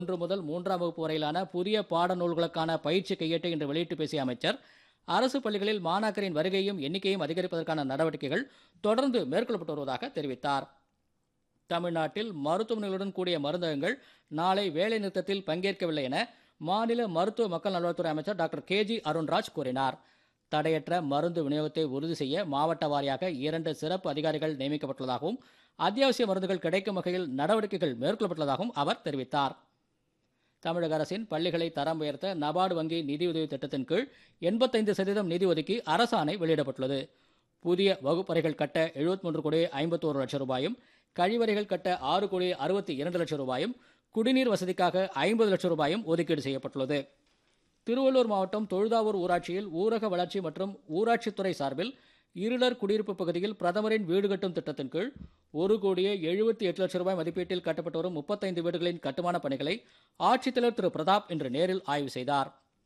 ஒன்று முதல் மூன்றாம் வகுப்பு வரையிலான புதிய பாடநூல்களுக்கான பயிற்சி கையேட்டை இன்று வெளியிட்டு பேசிய அமைச்சர் அரசு பள்ளிகளில் மாணாக்கரின் வருகையும் எண்ணிக்கையும் அதிகரிப்பதற்கான நடவடிக்கைகள் தொடர்ந்து மேற்கொள்ளப்பட்டு வருவதாக தெரிவித்தார் தமிழ்நாட்டில் மருத்துவமனைகளுடன் கூடிய மருந்தகங்கள் நாளை வேலை நிறுத்தத்தில் பங்கேற்கவில்லை என மாநில மருத்துவ மக்கள் நல்வாழ்வுத்துறை அமைச்சர் டாக்டர் கே ஜி அருண்ராஜ் கூறினார் தடையற்ற மருந்து விநியோகத்தை உறுதி செய்ய மாவட்ட வாரியாக இரண்டு சிறப்பு அதிகாரிகள் நியமிக்கப்பட்டுள்ளதாகவும் அத்தியாவசிய மருந்துகள் கிடைக்கும் வகையில் நடவடிக்கைகள் மேற்கொள்ளப்பட்டுள்ளதாகவும் அவர் தெரிவித்தார் தமிழக அரசின் பள்ளிகளை தரம் உயர்த்த நபார்டு வங்கி நிதியுதவி திட்டத்தின் கீழ் எண்பத்தைந்து சதவீதம் நிதி ஒதுக்கி அரசாணை வெளியிடப்பட்டுள்ளது புதிய வகுப்பறைகள் கட்ட 73 கோடி ஐம்பத்தோரு லட்சம் ரூபாயும் கழிவறைகள் கட்ட ஆறு கோடி அறுபத்தி இரண்டு லட்சம் ரூபாயும் குடிநீர் வசதிக்காக ஐம்பது லட்சம் ரூபாயும் ஒதுக்கீடு செய்யப்பட்டுள்ளது திருவள்ளூர் மாவட்டம் தொழுதாவூர் ஊராட்சியில் ஊரக வளர்ச்சி மற்றும் ஊராட்சித்துறை சார்பில் இருளர் குடியிருப்பு பகுதியில் பிரதமரின் வீடு கட்டும் திட்டத்தின் கீழ் ஒரு கோடியே எழுபத்தி எட்டு லட்சம் ரூபாய் மதிப்பீட்டில் கட்டப்பட்டு வரும் முப்பத்தைந்து வீடுகளின் கட்டுமான பணிகளை ஆட்சித்தலைவர் திரு பிரதாப் இன்று நேரில் ஆய்வு செய்தார்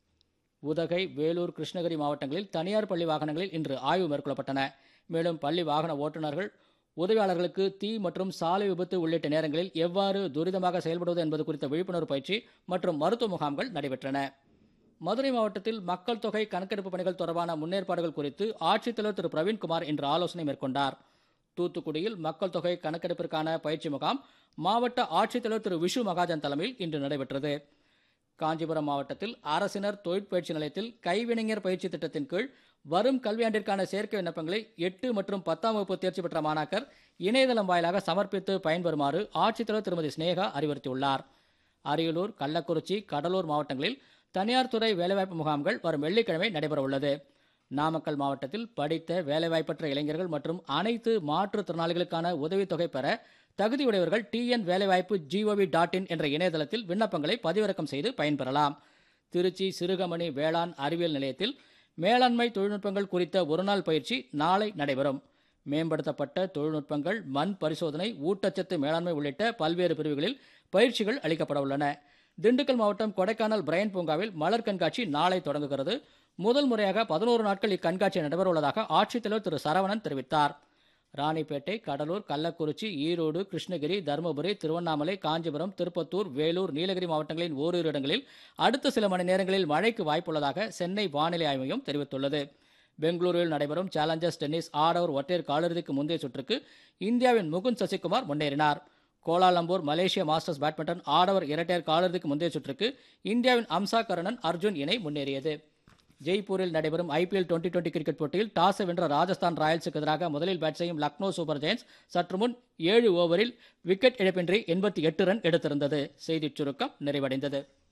உதகை வேலூர் கிருஷ்ணகிரி மாவட்டங்களில் தனியார் பள்ளி வாகனங்களில் இன்று ஆய்வு மேற்கொள்ளப்பட்டன மேலும் பள்ளி வாகன ஓட்டுநர்கள் உதவியாளர்களுக்கு தீ மற்றும் சாலை விபத்து உள்ளிட்ட நேரங்களில் எவ்வாறு துரிதமாக செயல்படுவது என்பது குறித்த விழிப்புணர்வு பயிற்சி மற்றும் மருத்துவ முகாம்கள் நடைபெற்றன மதுரை மாவட்டத்தில் மக்கள் தொகை கணக்கெடுப்பு பணிகள் தொடர்பான முன்னேற்பாடுகள் குறித்து ஆட்சித்தலைவர் திரு பிரவீன்குமார் இன்று ஆலோசனை மேற்கொண்டார் தூத்துக்குடியில் மக்கள் தொகை கணக்கெடுப்பிற்கான பயிற்சி முகாம் மாவட்ட ஆட்சித்தலைவர் திரு விஷு மகாஜன் தலைமையில் இன்று நடைபெற்றது காஞ்சிபுரம் மாவட்டத்தில் அரசினர் தொழிற்பயிற்சி நிலையத்தில் கைவினைஞர் பயிற்சி திட்டத்தின் கீழ் வரும் கல்வியாண்டிற்கான சேர்க்கை விண்ணப்பங்களை எட்டு மற்றும் பத்தாம் வகுப்பு தேர்ச்சி பெற்ற மாணாக்கர் இணையதளம் வாயிலாக சமர்ப்பித்து பயன்பெறுமாறு ஆட்சித்தலைவர் திருமதி சினேகா அறிவுறுத்தியுள்ளார் அரியலூர் கள்ளக்குறிச்சி கடலூர் மாவட்டங்களில் தனியார் துறை வேலைவாய்ப்பு முகாம்கள் வரும் வெள்ளிக்கிழமை நடைபெற உள்ளது நாமக்கல் மாவட்டத்தில் படித்த வேலைவாய்ப்பற்ற இளைஞர்கள் மற்றும் அனைத்து மாற்றுத்திறனாளிகளுக்கான உதவித்தொகை பெற தகுதியுடையவர்கள் டிஎன் வேலைவாய்ப்பு ஜிஓவி டாட் இன் என்ற இணையதளத்தில் விண்ணப்பங்களை பதிவிறக்கம் செய்து பயன்பெறலாம் திருச்சி சிறுகமணி வேளாண் அறிவியல் நிலையத்தில் மேலாண்மை தொழில்நுட்பங்கள் குறித்த ஒருநாள் பயிற்சி நாளை நடைபெறும் மேம்படுத்தப்பட்ட தொழில்நுட்பங்கள் மண் பரிசோதனை ஊட்டச்சத்து மேலாண்மை உள்ளிட்ட பல்வேறு பிரிவுகளில் பயிற்சிகள் அளிக்கப்பட உள்ளன திண்டுக்கல் மாவட்டம் கொடைக்கானல் பிரையன் பூங்காவில் மலர் கண்காட்சி நாளை தொடங்குகிறது முதல் முறையாக பதினோரு நாட்கள் இக்கண்காட்சி நடைபெற உள்ளதாக ஆட்சித்தலைவர் திரு சரவணன் தெரிவித்தார் ராணிப்பேட்டை கடலூர் கள்ளக்குறிச்சி ஈரோடு கிருஷ்ணகிரி தருமபுரி திருவண்ணாமலை காஞ்சிபுரம் திருப்பத்தூர் வேலூர் நீலகிரி மாவட்டங்களின் ஓரிரு இடங்களில் அடுத்த சில மணி நேரங்களில் மழைக்கு வாய்ப்புள்ளதாக சென்னை வானிலை ஆய்வு மையம் தெரிவித்துள்ளது பெங்களூருவில் நடைபெறும் சேலஞ்சர்ஸ் டென்னிஸ் ஆடவர் ஒற்றையர் காலிறுதிக்கு முந்தைய சுற்றுக்கு இந்தியாவின் முகுந்த் சசிகுமார் முன்னேறினார் கோலாலம்பூர் மலேசிய மாஸ்டர்ஸ் பேட்மிண்டன் ஆடவர் இரட்டையர் காலிறுதிக்கு முந்தைய சுற்றுக்கு இந்தியாவின் அம்சா கருணன் அர்ஜுன் இணை முன்னேறியது ஜெய்ப்பூரில் நடைபெறும் ஐபிஎல் டுவெண்டி டுவெண்டி கிரிக்கெட் போட்டியில் டாஸ் வென்ற ராஜஸ்தான் ராயல்ஸுக்கு எதிராக முதலில் பேட் செய்யும் லக்னோ சூப்பர் ஜெயின்ஸ் சற்று முன் ஏழு ஓவரில் விக்கெட் இழப்பின்றி எண்பத்தி எட்டு ரன் எடுத்திருந்தது செய்திச் சுருக்கம் நிறைவடைந்தது